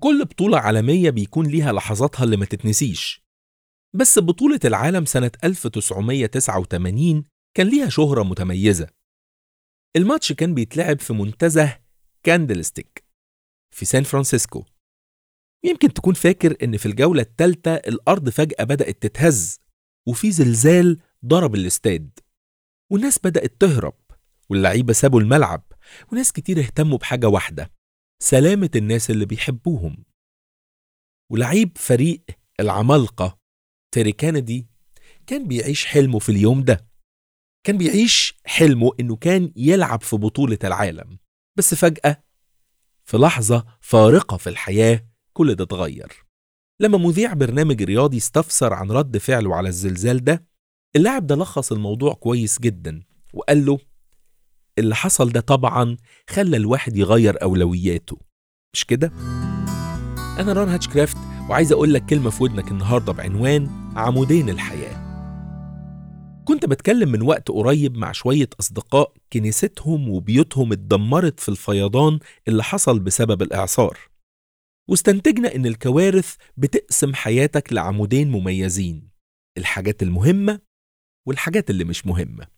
كل بطولة عالمية بيكون ليها لحظاتها اللي ما تتنسيش بس بطولة العالم سنة 1989 كان ليها شهرة متميزة الماتش كان بيتلعب في منتزه كاندلستيك في سان فرانسيسكو يمكن تكون فاكر إن في الجولة الثالثة الأرض فجأة بدأت تتهز وفي زلزال ضرب الاستاد والناس بدأت تهرب واللعيبة سابوا الملعب وناس كتير اهتموا بحاجة واحدة سلامة الناس اللي بيحبوهم ولعيب فريق العمالقة تيري كينيدي كان بيعيش حلمه في اليوم ده كان بيعيش حلمه إنه كان يلعب في بطولة العالم بس فجأة في لحظة فارقة في الحياة كل ده اتغير لما مذيع برنامج رياضي استفسر عن رد فعله على الزلزال ده اللاعب ده لخص الموضوع كويس جدا وقال له اللي حصل ده طبعا خلى الواحد يغير أولوياته مش كده؟ أنا ران هاتشكرافت وعايز أقول لك كلمة في ودنك النهاردة بعنوان عمودين الحياة كنت بتكلم من وقت قريب مع شوية أصدقاء كنيستهم وبيوتهم اتدمرت في الفيضان اللي حصل بسبب الإعصار واستنتجنا إن الكوارث بتقسم حياتك لعمودين مميزين الحاجات المهمة والحاجات اللي مش مهمة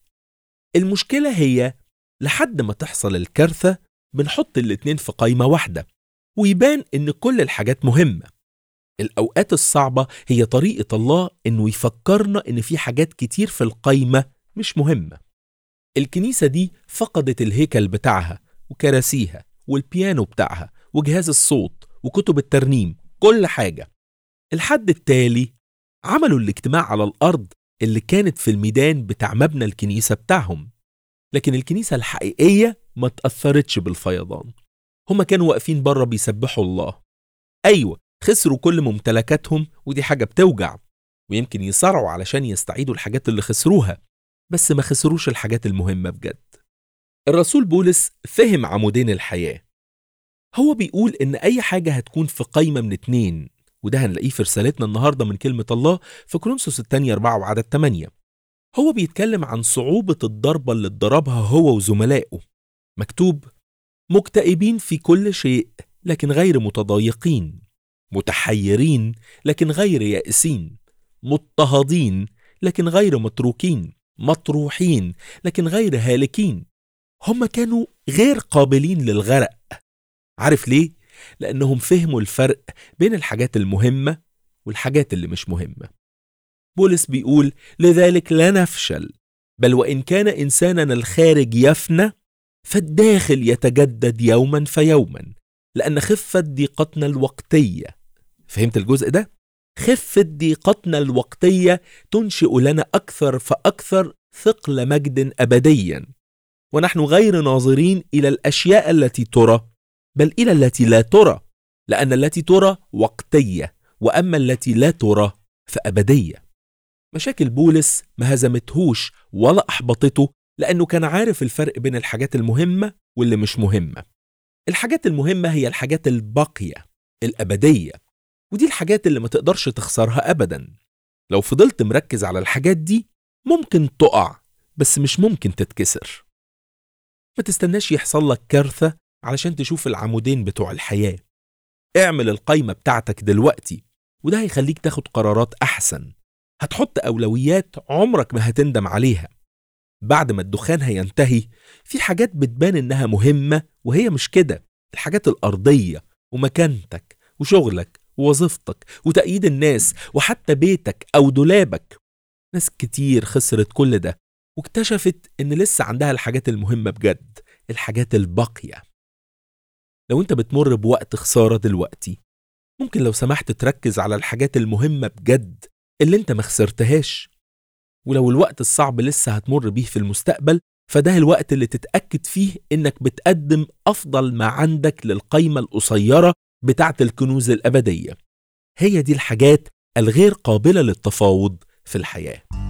المشكلة هي لحد ما تحصل الكارثة بنحط الاتنين في قايمة واحدة ويبان إن كل الحاجات مهمة الأوقات الصعبة هي طريقة الله إنه يفكرنا إن في حاجات كتير في القايمة مش مهمة الكنيسة دي فقدت الهيكل بتاعها وكراسيها والبيانو بتاعها وجهاز الصوت وكتب الترنيم كل حاجة الحد التالي عملوا الاجتماع على الأرض اللي كانت في الميدان بتاع مبنى الكنيسة بتاعهم لكن الكنيسة الحقيقية ما تأثرتش بالفيضان هما كانوا واقفين بره بيسبحوا الله أيوة خسروا كل ممتلكاتهم ودي حاجة بتوجع ويمكن يصارعوا علشان يستعيدوا الحاجات اللي خسروها بس ما خسروش الحاجات المهمة بجد الرسول بولس فهم عمودين الحياة هو بيقول إن أي حاجة هتكون في قايمة من اتنين وده هنلاقيه في رسالتنا النهاردة من كلمة الله في كورنثوس الثانية 4 وعدد 8 هو بيتكلم عن صعوبة الضربة اللي اتضربها هو وزملائه مكتوب مكتئبين في كل شيء لكن غير متضايقين متحيرين لكن غير يائسين مضطهدين لكن غير متروكين مطروحين لكن غير هالكين هم كانوا غير قابلين للغرق عارف ليه؟ لأنهم فهموا الفرق بين الحاجات المهمة والحاجات اللي مش مهمة بولس بيقول لذلك لا نفشل بل وإن كان إنساننا الخارج يفنى فالداخل يتجدد يوما فيوما لأن خفة ضيقتنا الوقتية فهمت الجزء ده؟ خفة ضيقتنا الوقتية تنشئ لنا أكثر فأكثر ثقل مجد أبديا ونحن غير ناظرين إلى الأشياء التي ترى بل إلى التي لا ترى لأن التي ترى وقتية وأما التي لا ترى فأبدية مشاكل بولس ما هزمتهوش ولا أحبطته لأنه كان عارف الفرق بين الحاجات المهمة واللي مش مهمة الحاجات المهمة هي الحاجات الباقية الأبدية ودي الحاجات اللي ما تقدرش تخسرها أبدا لو فضلت مركز على الحاجات دي ممكن تقع بس مش ممكن تتكسر ما تستناش يحصل لك كارثة علشان تشوف العمودين بتوع الحياة اعمل القايمة بتاعتك دلوقتي وده هيخليك تاخد قرارات أحسن هتحط أولويات عمرك ما هتندم عليها بعد ما الدخان هينتهي في حاجات بتبان إنها مهمة وهي مش كده الحاجات الأرضية ومكانتك وشغلك ووظيفتك وتأييد الناس وحتى بيتك أو دولابك ناس كتير خسرت كل ده واكتشفت إن لسه عندها الحاجات المهمة بجد الحاجات الباقية لو انت بتمر بوقت خسارة دلوقتي ممكن لو سمحت تركز على الحاجات المهمة بجد اللي انت ما خسرتهاش ولو الوقت الصعب لسه هتمر بيه في المستقبل فده الوقت اللي تتأكد فيه انك بتقدم افضل ما عندك للقايمة القصيرة بتاعة الكنوز الأبدية هي دي الحاجات الغير قابلة للتفاوض في الحياة